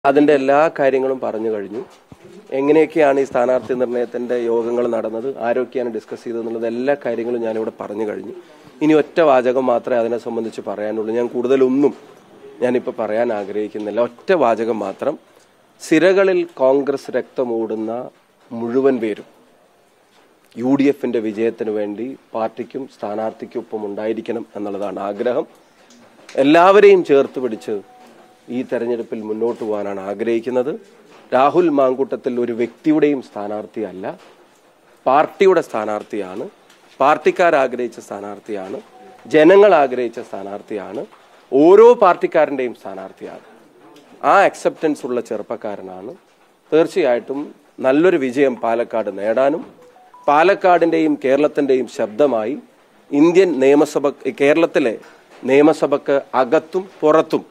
അതിന്റെ എല്ലാ കാര്യങ്ങളും പറഞ്ഞു കഴിഞ്ഞു എങ്ങനെയൊക്കെയാണ് ഈ സ്ഥാനാർത്ഥി നിർണയത്തിന്റെ യോഗങ്ങൾ നടന്നത് ആരൊക്കെയാണ് ഡിസ്കസ് ചെയ്തതെന്നുള്ളത് എല്ലാ കാര്യങ്ങളും ഞാനിവിടെ പറഞ്ഞു കഴിഞ്ഞു ഇനി ഒറ്റ വാചകം മാത്രമേ അതിനെ സംബന്ധിച്ച് പറയാനുള്ളൂ ഞാൻ കൂടുതലൊന്നും ഞാനിപ്പോൾ പറയാൻ ആഗ്രഹിക്കുന്നില്ല ഒറ്റ വാചകം മാത്രം സിരകളിൽ കോൺഗ്രസ് രക്തമോടുന്ന മുഴുവൻ പേരും യു ഡി എഫിന്റെ വിജയത്തിന് വേണ്ടി പാർട്ടിക്കും സ്ഥാനാർത്ഥിക്കൊപ്പം ഉണ്ടായിരിക്കണം എന്നുള്ളതാണ് ആഗ്രഹം എല്ലാവരെയും ചേർത്ത് പിടിച്ച് ഈ തെരഞ്ഞെടുപ്പിൽ മുന്നോട്ട് പോകാനാണ് ആഗ്രഹിക്കുന്നത് രാഹുൽ മാങ്കൂട്ടത്തിൽ ഒരു വ്യക്തിയുടെയും സ്ഥാനാർത്ഥിയല്ല പാർട്ടിയുടെ സ്ഥാനാർത്ഥിയാണ് പാർട്ടിക്കാർ ആഗ്രഹിച്ച സ്ഥാനാർത്ഥിയാണ് ജനങ്ങൾ ആഗ്രഹിച്ച സ്ഥാനാർത്ഥിയാണ് ഓരോ പാർട്ടിക്കാരൻ്റെയും സ്ഥാനാർത്ഥിയാണ് ആ അക്സെപ്റ്റൻസ് ഉള്ള ചെറുപ്പക്കാരനാണ് തീർച്ചയായിട്ടും നല്ലൊരു വിജയം പാലക്കാട് നേടാനും പാലക്കാടിൻ്റെയും കേരളത്തിൻ്റെയും ശബ്ദമായി ഇന്ത്യൻ നിയമസഭ കേരളത്തിലെ നിയമസഭയ്ക്ക് അകത്തും പുറത്തും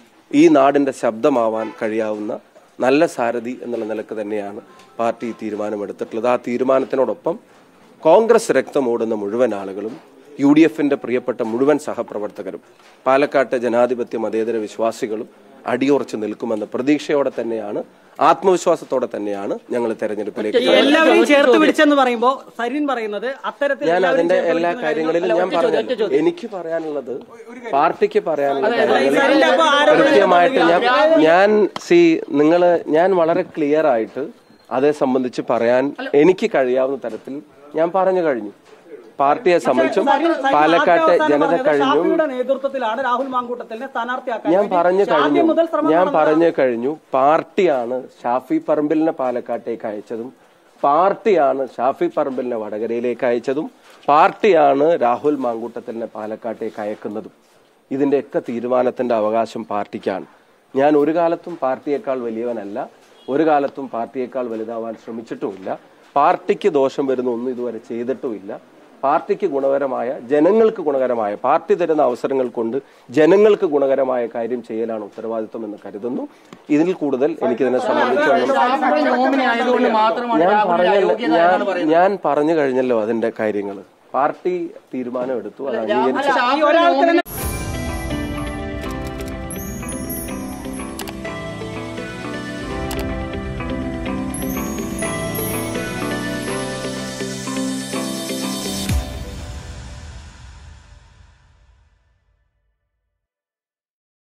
ഈ നാടിൻ്റെ ശബ്ദമാവാൻ കഴിയാവുന്ന നല്ല സാരഥി എന്നുള്ള നിലക്ക് തന്നെയാണ് പാർട്ടി ഈ തീരുമാനമെടുത്തിട്ടുള്ളത് ആ തീരുമാനത്തിനോടൊപ്പം കോൺഗ്രസ് രക്തമോടുന്ന മുഴുവൻ ആളുകളും യു ഡി എഫിന്റെ പ്രിയപ്പെട്ട മുഴുവൻ സഹപ്രവർത്തകരും പാലക്കാട്ടെ ജനാധിപത്യ മതേതര വിശ്വാസികളും അടിയുറച്ചു നിൽക്കുമെന്ന പ്രതീക്ഷയോടെ തന്നെയാണ് ആത്മവിശ്വാസത്തോടെ തന്നെയാണ് ഞങ്ങൾ തെരഞ്ഞെടുപ്പിലേക്ക് ഈ എല്ലാവരെയും ചേർത്ത് പിടിച്ചെന്ന് പറയുമ്പോ സരിൻ പറയുന്നത് അത്തരത്തിൽ ഞാൻ എല്ലാവരെയും അതിന്റെ ചേർത്ത് എല്ലാ പിടിച്ചെന്ന് കാര്യങ്ങളിലും ഞാൻ പറഞ്ഞു എനിക്ക് പറയാനുള്ളത് പാർട്ടിക്ക് പറയാനുള്ള ഇതിന്റെ കാര്യങ്ങൾ അപ്പൊ ആരോപണം കൃത്യമായിട്ട് ഞാൻ ഞാൻ സി നിങ്ങള് ഞാൻ വളരെ ക്ലിയർ ആയിട്ട് അതേ സംബന്ധിച്ച് പറയാൻ എനിക്ക് കഴിയാവുന്ന തരത്തിൽ ഞാൻ പറഞ്ഞു കഴിഞ്ഞു പാർട്ടിയെ സംബന്ധിച്ചും സരിൻ- സരിൻ പാലക്കാട്ടെ ആദ്യ അവസാനം ജനത പറഞ്ഞത് കഴിഞ്ഞും ഷാഫിയുടെ നേതൃത്വത്തിലാണ് രാഹുൽ മാങ്കൂട്ടത്തിനെ സ്ഥാനാർത്ഥിയാക്കാൻ ഞാൻ വേണ്ടി പറഞ്ഞു ആദ്യം കഴിഞ്ഞു മുതൽ ശ്രമം ഞാൻ നടന്ന- പറഞ്ഞു കഴിഞ്ഞു പാർട്ടിയാണ് ഷാഫി പറമ്പിലിനെ പാലക്കാട്ടേക്ക് അയച്ചതും പാർട്ടിയാണ് ഷാഫി പറമ്പിലിനെ വടകരയിലേക്ക് അയച്ചതും പാർട്ടിയാണ് രാഹുൽ മാങ്കൂട്ടത്തിനെ പാലക്കാട്ടേക്ക് അയക്കുന്നതും ഇതിന്റെയൊക്കെ തീരുമാനത്തിന്റെ അവകാശം പാർട്ടിക്കാണ് ഞാൻ ഒരു കാലത്തും പാർട്ടിയേക്കാൾ വലിയവനല്ല ഒരു കാലത്തും പാർട്ടിയേക്കാൾ വലുതാവാൻ ശ്രമിച്ചിട്ടുമില്ല പാർട്ടിക്ക് ദോഷം വരുന്ന ഒന്നും ഇതുവരെ ചെയ്തിട്ടുമില്ല പാർട്ടിക്ക് ഗുണകരമായ ജനങ്ങൾക്ക് ഗുണകരമായ പാർട്ടി തരുന്ന അവസരങ്ങൾ കൊണ്ട് ജനങ്ങൾക്ക് ഗുണകരമായ കാര്യം ചെയ്യലാണ് ഉത്തരവാദിത്വം എന്ന് കരുതുന്നു ഇതിൽ കൂടുതൽ എനിക്കിതിനെ സംബന്ധിച്ചൊന്നും ഷാഫിയുടെ നോമിനി ആയതുകൊണ്ട് മാത്രമാണ് ഞാൻ രാഹുലിന്റെ പറഞ്ഞല്ലോ അയോഗ്യത ഞാൻ എന്നാണ് പറയുന്നത് ഞാൻ പറഞ്ഞു കഴിഞ്ഞല്ലോ അതിന്റെ കാര്യങ്ങൾ പാർട്ടി തീരുമാനം എടുത്തു അത് അംഗീകരിച്ചു ഷാഫിയുടെ നോമിനി